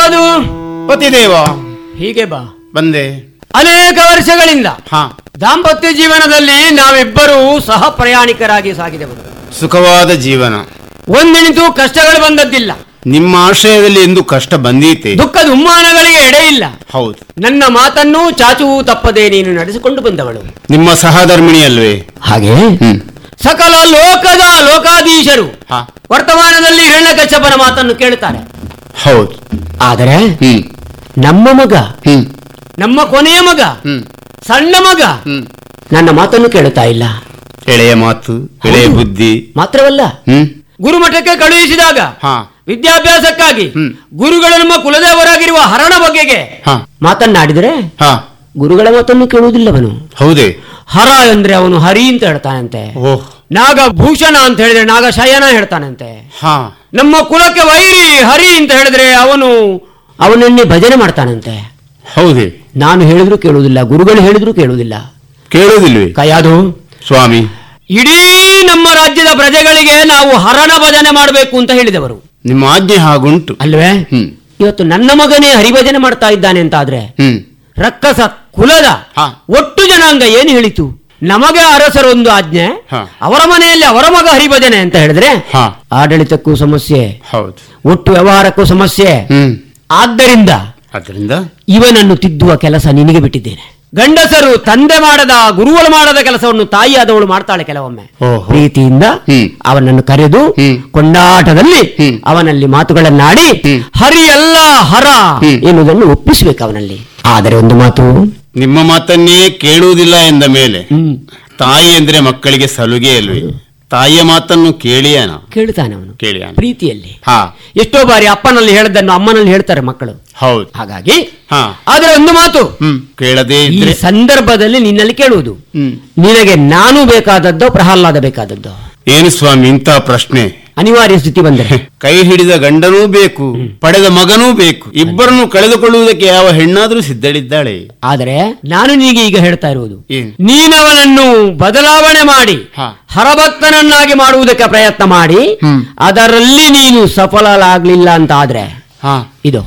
ಯಾವುದು ಪತಿದೇವ ಹೀಗೆ ಬಾ ಬಂದೆ ಅನೇಕ ವರ್ಷಗಳಿಂದ ಹಾ ದಾಂಪತ್ಯ ಜೀವನದಲ್ಲಿ ನಾವಿಬ್ಬರೂ ಸಹ ಪ್ರಯಾಣಿಕರಾಗಿ ಸಾಗಿದೆವು ಸುಖವಾದ ಜೀವನ ಒಂದಿನಿತೂ ಕಷ್ಟಗಳು ಬಂದದ್ದಿಲ್ಲ ನಿಮ್ಮ ಆಶ್ರಯದಲ್ಲಿ ಎಂದು ಕಷ್ಟ ಬಂದೀತೆ ದುಃಖದ ಉಮ್ಮಾನಗಳಿಗೆ ಎಡೆ ಇಲ್ಲ ಹೌದು ನನ್ನ ಮಾತನ್ನು ಚಾಚುವು ತಪ್ಪದೆ ನೀನು ನಡೆಸಿಕೊಂಡು ಬಂದವಳು ನಿಮ್ಮ ಸಹಧರ್ಮಿಣಿ ಅಲ್ವೇ ಹಾಗೆ ಹ್ಮ್ ಸಕಲ ಲೋಕದ ಲೋಕಾಧೀಶರು ಹಾ ವರ್ತಮಾನದಲ್ಲಿ ಹಿರಣ್ಯಕಶ್ಯಪನ ಮಾತನ್ನು ಕೇಳುತ್ತಾರೆ ಹೌದು ಆದರೆ ಹ್ಮ್ ನಮ್ಮ ಮಗ ಹ್ಮ್ ನಮ್ಮ ಕೊನೆಯ ಮಗ ಹ್ಮ್ ಸಣ್ಣ ಮಗ ಹ್ಮ್ ನನ್ನ ಮಾತನ್ನು ಕೇಳುತ್ತಾ ಇಲ್ಲ ಎಳೆಯ ಮಾತು ಎಳೆಯ ಹೌದು. ಬುದ್ಧಿ ಮಾತ್ರವಲ್ಲ ಹ್ಮ್ ಗುರುಮಠಕ್ಕೆ ಕಳುಹಿಸಿದಾಗ ಹಾ ವಿದ್ಯಾಭ್ಯಾಸಕ್ಕಾಗಿ ಹ್ಮ್. ಗುರುಗಳು ನಮ್ಮ ಕುಲದೇವರಾಗಿರುವ ಹರಣ ಬಗೆಗೆ ಹಾ ಮಾತನ್ನಾಡಿದರೆ ಹಾ ಗುರುಗಳ ಮಾತನ್ನು ಕೇಳುವುದಿಲ್ಲವನು ಹೌದೇ ಹರ ಅಂದ್ರೆ ಅವನು ಹರಿ ಅಂತ ಹೇಳ್ತಾನಂತೆ ಓಹ್ ನಾಗಭೂಷಣ ಅಂತ ಹೇಳಿದ್ರೆ ನಾಗಶಯನ ಹೇಳ್ತಾನಂತೆ ಹಾ ನಮ್ಮ ಕುಲಕ್ಕೆ ವೈರಿ ಹರಿ ಅಂತ ಹೇಳಿದ್ರೆ ಅವನು ಅವನನ್ನೇ ಭಜನೆ ಮಾಡ್ತಾನಂತೆ ಹೌದೇ ನಾನು ಹೇಳಿದ್ರು ಕೇಳುವುದಿಲ್ಲ ಗುರುಗಳು ಹೇಳಿದ್ರು ಕೇಳುವುದಿಲ್ಲ ಕೇಳೋದಿಲ್ವೇ ಕಯಾದು ಸ್ವಾಮಿ ಇಡೀ ನಮ್ಮ ರಾಜ್ಯದ ಪ್ರಜೆಗಳಿಗೆ ನಾವು ಹರಣ ಭಜನೆ ಮಾಡಬೇಕು ಅಂತ ಹೇಳಿದವರು ನಿಮ್ಮ ಆಜ್ಞೆ ಹಾಗುಂಟು ಅಲ್ವೇ ಹ್ಮ್ ಇವತ್ತು ನನ್ನ ಮಗನೇ ಹರಿಭಜನೆ ಮಾಡ್ತಾ ಇದ್ದಾನೆ ಅಂತ ಆದ್ರೆ ಹ್ಮ್ ರಕ್ಕಸ ಕುಲದ ಹಾ. ಒಟ್ಟು ಜನಾಂಗ ಏನು ಹೇಳಿತು ನಮಗೆ ಅರಸರೊಂದು ಆಜ್ಞೆ ಹಾ. ಅವರ ಮನೆಯಲ್ಲಿ ಅವರ ಮಗ ಹರಿಭಜನೆ ಅಂತ ಹೇಳಿದ್ರೆ ಹಾ ಆಡಳಿತಕ್ಕೂ ಸಮಸ್ಯೆ ಹೌದು ಒಟ್ಟು ವ್ಯವಹಾರಕ್ಕೂ ಸಮಸ್ಯೆ ಹ್ಮ್ ಆದ್ದರಿಂದ ಅದರಿಂದ ಇವನನ್ನು ತಿದ್ದುವ ಕೆಲಸ ನಿನಗೆ ಬಿಟ್ಟಿದ್ದೇನೆ ಗಂಡಸರು ತಂದೆ ಮಾಡದ ಗುರುಗಳು ಮಾಡದ ಕೆಲಸವನ್ನು ತಾಯಿಯಾದವಳು ಮಾಡ್ತಾಳೆ ಕೆಲವೊಮ್ಮೆ ಓಹೋ. ಪ್ರೀತಿಯಿಂದ ಹ್ಮ್. ಅವನನ್ನು ಕರೆದು ಹ್ಮ್. ಕೊಂಡಾಟದಲ್ಲಿ ಹ್ಮ್. ಅವನಲ್ಲಿ ಮಾತುಗಳನ್ನಾಡಿ ಹ್ಮ್. ಹರಿ ಎಲ್ಲ ಹರ ಹ್ಮ್. ಎನ್ನುವುದನ್ನು ಒಪ್ಪಿಸಬೇಕು ಅವನಲ್ಲಿ ಆದರೆ ಒಂದು ಮಾತು ನಿಮ್ಮ ಮಾತನ್ನೇ ಕೇಳುವುದಿಲ್ಲ ಎಂದ ಮೇಲೆ ಹ್ಮ್ ತಾಯಿ ಅಂದ್ರೆ ಮಕ್ಕಳಿಗೆ ಸಲುಗೆ ಅಲ್ವೇ ತಾಯಿಯ ಮಾತನ್ನು ಕೇಳಿಯಾನ ಕೇಳ್ತಾನೆ ಅವನು ಕೇಳಿಯಾನ ಪ್ರೀತಿಯಲ್ಲಿ ಹಾ ಎಷ್ಟೋ ಬಾರಿ ಅಪ್ಪನಲ್ಲಿ ಹೇಳದನ್ನು ಅಮ್ಮನಲ್ಲಿ ಹೇಳ್ತಾರೆ ಮಕ್ಕಳು ಹೌದು ಹಾಗಾಗಿ ಹಾ ಆದರೆ ಒಂದು ಮಾತು ಹ್ಮ್ ಕೇಳದೇ ಈ ಇದ್ರೆ ಸಂದರ್ಭದಲ್ಲಿ ನಿನ್ನಲ್ಲಿ ಕೇಳುವುದು ಹ್ಮ್ ನಿನಗೆ ನಾನು ಬೇಕಾದದ್ದೋ ಪ್ರಹ್ಲಾದ ಬೇಕಾದದ್ದೋ ಏನು ಸ್ವಾಮಿ ಇಂಥ ಪ್ರಶ್ನೆ ಅನಿವಾರ್ಯ ಸ್ಥಿತಿ ಬಂದರೆ ಕೈ ಹಿಡಿದ ಗಂಡನೂ ಬೇಕು ಪಡೆದ ಮಗನೂ ಬೇಕು ಇಬ್ಬರನ್ನು ಕಳೆದುಕೊಳ್ಳುವುದಕ್ಕೆ ಯಾವ ಹೆಣ್ಣಾದ್ರೂ ಸಿದ್ಧಳಿದ್ದಾಳೆ ಆದರೆ ನಾನು ನಿನಗೆ ಈಗ ಹೇಳ್ತಾ ಇರುವುದು ಏನು ನೀನವನನ್ನು ಬದಲಾವಣೆ ಮಾಡಿ ಹಾ. ಹರಭಕ್ತನನ್ನಾಗಿ ಮಾಡುವುದಕ್ಕೆ ಪ್ರಯತ್ನ ಮಾಡಿ ಹ್ಮ್. ಅದರಲ್ಲಿ ನೀನು ಸಫಲರಾಗ್ಲಿಲ್ಲ ಅಂತ ಆದ್ರೆ ಹಾ ಇದು